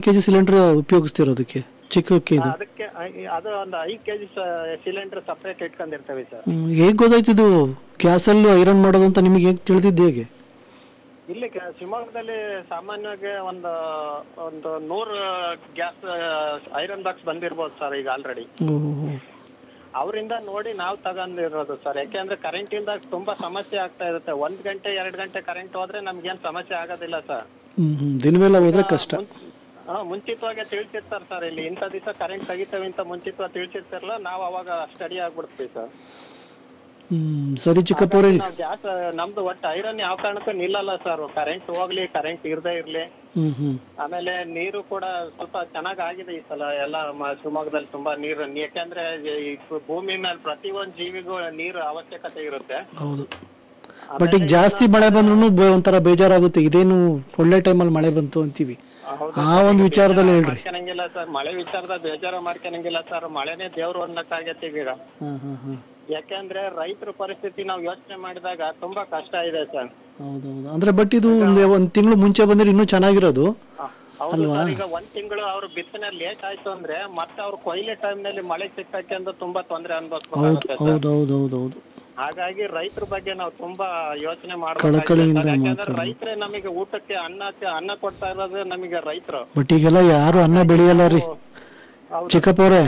K G cylinder ಉಪಯೋಗಿಸ್ತಿರೋದಕ್ಕೆ ಚಿಕ್ಕಕ್ಕೆ ಇದು ಅದಕ್ಕೆ ಐ- ಅದು ಒಂದು ಐದು ಕೆಜಿ ಸಿಲಿಂಡರ್ ಸಪ್ರೇಟ್ ಇಟ್ಕೊಂಡಿರ್ತೇವೆ ಸರ್ ಹೇಗೆ ಗೊತ್ತಾಯ್ತು ಇದು ಗ್ಯಾಸಲ್ಲಿ ಐರನ್ ಮಾಡೋದು ಅಂತ ನಿಮಗೆ ಹೇಗೆ ತಿಳಿದಿದ್ದು ಹೇಗೆ ಇಲ್ಲಿ ಕ- ಶಿವಮೊಗ್ಗದಲ್ಲಿ ಸಾಮಾನ್ಯವಾಗಿ ಒಂದು ಒಂದು ನೂರು ಗ್ಯಾಸ್ ಐರನ್ ಬಾಕ್ಸ್ ಬಂದಿರ್ಬೋದು ಸರ್ ಈಗ ಆಲ್ರೆಡಿ ಓಹೋ ಅವರಿಂದ ನೋಡಿ ನಾವು ತಗೊಂಡಿರೋದು ಸರ್ ಯಾಕೆಂದ್ರೆ ಕರೆಂಟ್ ಇಂದ ತುಂಬಾ ಸಮಸ್ಯೆ ಆಗ್ತಾ ಇರುತ್ತೆ ಒಂದ್ ಗಂಟೆ ಎರಡ್ ಗಂಟೆ ಕರೆಂಟ್ ಹೋದ್ರೆ ನಮ್ಗೇನ್ ಸಮಸ್ಯೆ ಆಗೋದಿಲ್ಲ ಸರ್ ಹ್ಮ್ ಹ್ಮ್ ದಿನವೆಲ್ಲ ಹೋದ್ರೆ ಕಷ್ಟ ಹಾ ಮುಂಚಿತವಾಗಿ ತಿಳಿಸಿರ್ತಾರೆ ಸರ್ ಇಲ್ಲಿ ಇಂಥ ದಿವಸ ಕರೆಂಟ್ ತೆಗಿತೇವೆ ಅಂತ ಮುಂಚಿತವಾಗಿ ತಿಳಿಸಿರ್ತಾರಲ್ಲ ನಾವು ಅವಾಗ ಸ್ಟಡಿ ಆಗ್ಬಿಡ್ತೀವಿ ಸರ್ ಹ್ಮ್ ಸರಿ ಚಿಕ್ಕಪ್ಪವ್ರೆ ನಾವು ಗ್ಯಾಸ್ ನಮ್ದು ಒಟ್ಟು ಐರನ್ ಯಾವ ಕಾರಣಕ್ಕೂ ನಿಲ್ಲಲ್ಲ ಸರ್ ಕರೆಂಟ್ ಹೋಗ್ಲಿ ಕರೆಂಟ್ ಇರದೇ ಇರ್ಲಿ ಹ್ಮ್ ಹ್ಮ್ ಆಮೇಲೆ ನೀರು ಕೂಡ ಸ್ವಲ್ಪ ಚೆನ್ನಾಗ್ ಆಗಿದೆ ಈ ಸಲ ಎಲ್ಲ ಮ- ಶಿವಮೊಗ್ಗದಲ್ಲಿ ತುಂಬಾ ನೀರು ಯಾಕಂದ್ರೆ ಈ ಭೂಮಿ ಮೇಲೆ ಪ್ರತಿಯೊಂದು ಜೀವಿಗೂ ನೀರು ಅವಶ್ಯಕತೆ ಇರುತ್ತೆ ಹೌದು ಬಟ್ ಈಗ ಜಾಸ್ತಿ ಮಳೆ ಬಂದ್ರೂ ಒಂಥರ ಬೇಜಾರಾಗುತ್ತೆ ಇದೇನು ಒಳ್ಳೆ ಟೈಮಲ್ಲಿ ಮಳೆ ಬಂತು ಅಂತೀವಿ ಆ ಒಂದು ವಿಚಾರದಲ್ಲಿ ಹೇಳ್ರಿ ಮಾಡ್ಕೊಳಂಗಿಲ್ಲ ಸರ್ ಮಳೆ ವಿಚಾರದಾಗ ಬೇಜಾರು ಮಾಡ್ಕೊಳಂಗಿಲ್ಲ ಸರ್ ಮಳೆನೇ ದೇವ್ರು ಅನ್ನಕ್ಕಾಗತ್ತೆ ಈಗ ಹಾ ಹಾ ಹಾ ಯಾಕಂದ್ರೆ ರೈತರ ಪರಿಸ್ಥಿತಿ ನಾವು ಯೋಚನೆ ಮಾಡಿದಾಗ ತುಂಬಾ ಕಷ್ಟ ಇದೆ ಸರ್ ಹೌದೌದು ಅಂದ್ರೆ ಬಟ್ ಇದು ಒಂದು ಒಂದು ತಿಂಗಳು ಮುಂಚೆ ಬಂದ್ರೆ ಇನ್ನೂ ಚೆನ್ನಾಗಿರೋದು ಹೌದು ಸರ್ ಈಗ ಒಂದ್ ತಿಂಗಳು ಅವ್ರ ಬಿತ್ತನೆ ಲೇಟ್ ಆಯ್ತು ಅಂದ್ರೆ ಮತ್ತೆ ಅವ್ರ ಕೊಯ್ಲೆ ಟೈಮ್ ನಲ್ಲಿ ಮಳೆ ಸಿಕ್ಕಕ್ಕೆ ಅಂತ ತುಂಬಾ ತೊಂದರೆ ಹೌದು ಅನ್ಭವಿಸ್ಬೇಕಾಗುತ್ತೆ ಸರ್ ಹೌದು ಹೌದು ಹೌದು ಹೌದು ಹಾಗಾಗಿ ರೈತರ ಬಗ್ಗೆ ನಾವು ತುಂಬಾ ಯೋಚನೆ ಕಳಕಳಿಯಿಂದ ಮಾಡ್ಬೇಕಾಗಿದೆ ಯಾಕಂದ್ರೆ ರೈತರೇ ನಮಗೆ ಊಟಕ್ಕೆ ಅನ್ನಕ್ಕೆ ಅನ್ನ ಕೊಡ್ತಾ ಇರೋದು ನಮಗೆ ರೈತರು ಬಟ್ ಈಗೆಲ್ಲ ಯಾರು ಅನ್ನ ಬೆಳೆಯಲ್ಲ ರೀ ಚಿಕ್ಕಪ್ಪವ್ರೆ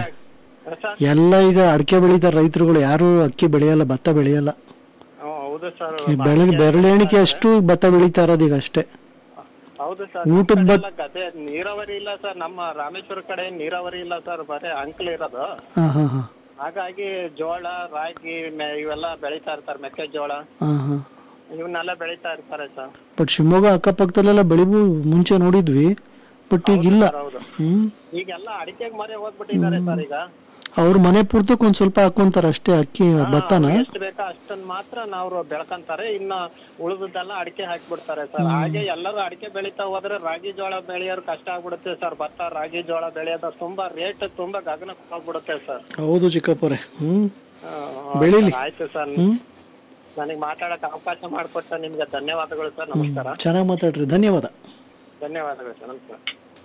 ಎಲ್ಲ ಈಗ ಅಡಿಕೆ ಬೆಳೀತಾರೆ ರೈತರುಗಳು ಯಾರು ಅಕ್ಕಿ ಬೆಳೆಯಲ್ಲ ಭತ್ತ ಬೆಳೆಯಲ್ಲ ಹ್ಮ್, ಹೌದು ಸರ್ ಈ ಬೆಳಗ್ಗೆ ಬೆರಳೆಣಿಕೆ ಅಷ್ಟು ಭತ್ತ ಬೆಳೀತಾ ಇರೋದು ಈಗ ಅಷ್ಟೇ ಹೌದು ಸರ್ ಊಟದ್ ನಮ್ ಕಡೆ ಬತ್- ಎಲ್ಲ ಗದ್ದೆ ನೀರಾವರಿ ಇಲ್ಲ ಸರ್ ನಮ್ಮ ರಾಮೇಶ್ವರ ಕಡೆ ನೀರಾವರಿ ಇಲ್ಲ ಸರ್ ಬರೇ ಅಂಕಲ್ ಇರೋದು ಹಾ ಹಾ ಹಾ ಹಾಗಾಗಿ ಜೋಳ ರಾಗಿ ಮೆ- ಇವೆಲ್ಲ ಬೆಳೀತಾ ಇರ್ತಾರೆ ಮೆಕ್ಕೆಜೋಳ ಹಾ ಹಾ ಇವನ್ನೆಲ್ಲ ಬೆಳೀತಾ ಇರ್ತಾರೆ ಸರ್ ಬಟ್ ಶಿವಮೊಗ್ಗ ಅಕ್ಕಪಕ್ಕದಲ್ಲೆಲ್ಲ ಬೆಳಿಬು ಮುಂಚೆ ನೋಡಿದ್ವಿ ಬಟ್ ಈಗ ಇಲ್ಲ ಹೌದು ಹ್ಮ್ ಈಗೆಲ್ಲ ಅಡಿಕೆಗೆ ಮರೆ ಹೋಗ್ಬಿಟ್ಟಿದ್ದಾರೆ ಸರ್ ಈಗ ಅವ್ರ ಮನೆ ಪೂರ್ತಕ್ಕೆ ಒಂದ್ ಸ್ವಲ್ಪ ಹಾಕೊಂತಾರ ಅಷ್ಟೇ ಅಕ್ಕಿ ಭತ್ತನ ಎಷ್ಟು ಬೇಕೋ ಅಷ್ಟನ್ನ ಮಾತ್ರ ನಾವು ಬೆಳ್ಕೊಂತಾರೆ ಇನ್ನ ಉಳಿದದ್ದೆಲ್ಲ ಅಡಿಕೆ ಹಾಕ್ಬಿಡ್ತಾರೆ ಸರ್ ಹಾಗೆ ಎಲ್ಲರೂ ಅಡಿಕೆ ಬೆಳೀತಾ ಹೋದ್ರೆ ರಾಗಿ ಜೋಳ ಬೆಳೆಯೋರು ಕಷ್ಟ ಆಗ್ಬಿಡುತ್ತೆ ಸರ್ ಭತ್ತ ರಾಗಿ ಜೋಳ ಬೆಳೆಯೋದು ತುಂಬಾ ರೇಟ್ ತುಂಬಾ ಗಗನಕ್ಕೆ ಹೋಗ್ಬಿಡುತ್ತೆ ಸರ್ ಹೌದು ಚಿಕ್ಕಪ್ಪವ್ರೆ ಹ್ಮ್ ಆ, ಬೆಳೀಲಿ. ಆಯ್ತು ಸರ್ ಹ್ಮ್ ನನಗೆ ಮಾತಾಡಕ್ ಅವಕಾಶ ಮಾಡಿಕೊಟ್ಟ ನಿಮ್ಗೆ ಧನ್ಯವಾದಗಳು ಸರ್ ನಮಸ್ಕಾರ ಚೆನ್ನಾಗಿ ಮಾತಾಡ್ರಿ ಧನ್ಯವಾದ ಧನ್ಯವಾದಗಳು ಸರ್ ನಮಸ್ಕಾರ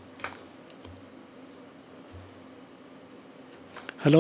ಹಲೋ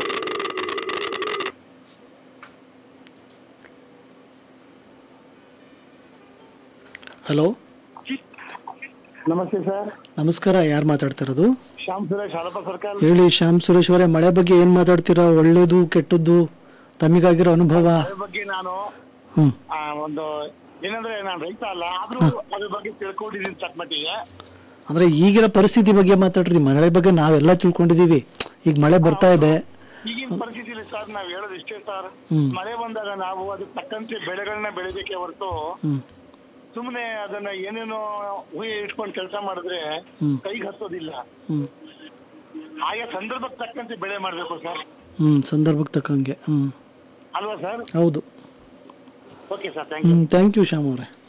ಹಲೋ ನಮಸ್ತೆ ಸರ್ ನಮಸ್ಕಾರ ಯಾರು ಮಾತಾಡ್ತಿರೋದು ಶ್ಯಾಮ್ ಸುರೇಶ್ ಹಳಪ ಸರ್ಕಲ್ ಹೇಳಿ ಶ್ಯಾಮ್ ಸುರೇಶ್ ಅವರೇ ಮಳೆ ಬಗ್ಗೆ ಏನ್ ಮಾತಾಡ್ತೀರಾ ಒಳ್ಳೇದು ಕೆಟ್ಟದ್ದು ತಮಗಾಗಿರೋ ಅನುಭವ ಅದ್ರ ಬಗ್ಗೆ ನಾನು ಹ್ಮ್ ಆ, ಒಂದು ಏನಂದ್ರೆ ನಾನು ರೈತ ಅಲ್ಲ ಆದ್ರೂ ಅದ್ರ ಬಗ್ಗೆ ತಿಳ್ಕೊಂಡಿದ್ದೀನಿ ತಕ್ಕ ಮಟ್ಟಿಗೆ ಅಂದ್ರೆ ಈಗಿನ ಪರಿಸ್ಥಿತಿ ಬಗ್ಗೆ ಮಾತಾಡ್ರಿ ಮಳೆ ಬಗ್ಗೆ ನಾವೆಲ್ಲ ತಿಳ್ಕೊಂಡಿದೀವಿ ಈಗ ಮಳೆ ಬರ್ತಾ ಇದೆ ಈಗಿನ ಪರಿಸ್ಥಿತಿಲಿ ಸರ್ ನಾವ್ ಹೇಳೋದು ಇಷ್ಟೇ ಸರ್ ಹ್ಮ್. ಮಳೆ ಬಂದಾಗ ನಾವು ಅದಕ್ಕೆ ತಕ್ಕಂತೆ ಬೆಳೆಗಳನ್ನ ಬೆಳಿಬೇಕೆ ಹೊರತು ಹ್ಮ್ ಸುಮ್ಮನೆ ಅದನ್ನ ಏನೇನೋ ಊಹೆ ಇಟ್ಕೊಂಡು ಕೆಲಸ ಮಾಡಿದ್ರೆ ಹ್ಮ್. ಕೈಗೆ ಹತ್ತೋದಿಲ್ಲ ಹ್ಮ್ ಆಯಾ ಸಂದರ್ಭಕ್ಕೆ ತಕ್ಕಂತೆ ಬೆಳೆ ಮಾಡ್ಬೇಕು ಸರ್ ಹ್ಮ್ ಸಂದರ್ಭಕ್ಕೆ ತಕ್ಕಂಗೆ ಹ್ಮ್ ಅಲ್ವಾ ಸರ್ ಹೌದು ಓಕೆ ಸರ್ ಥ್ಯಾಂಕ್ ಯು ಹ್ಮ್ ಥ್ಯಾಂಕ್ ಯು ಶ್ಯಾಮ್ ಅವರೇ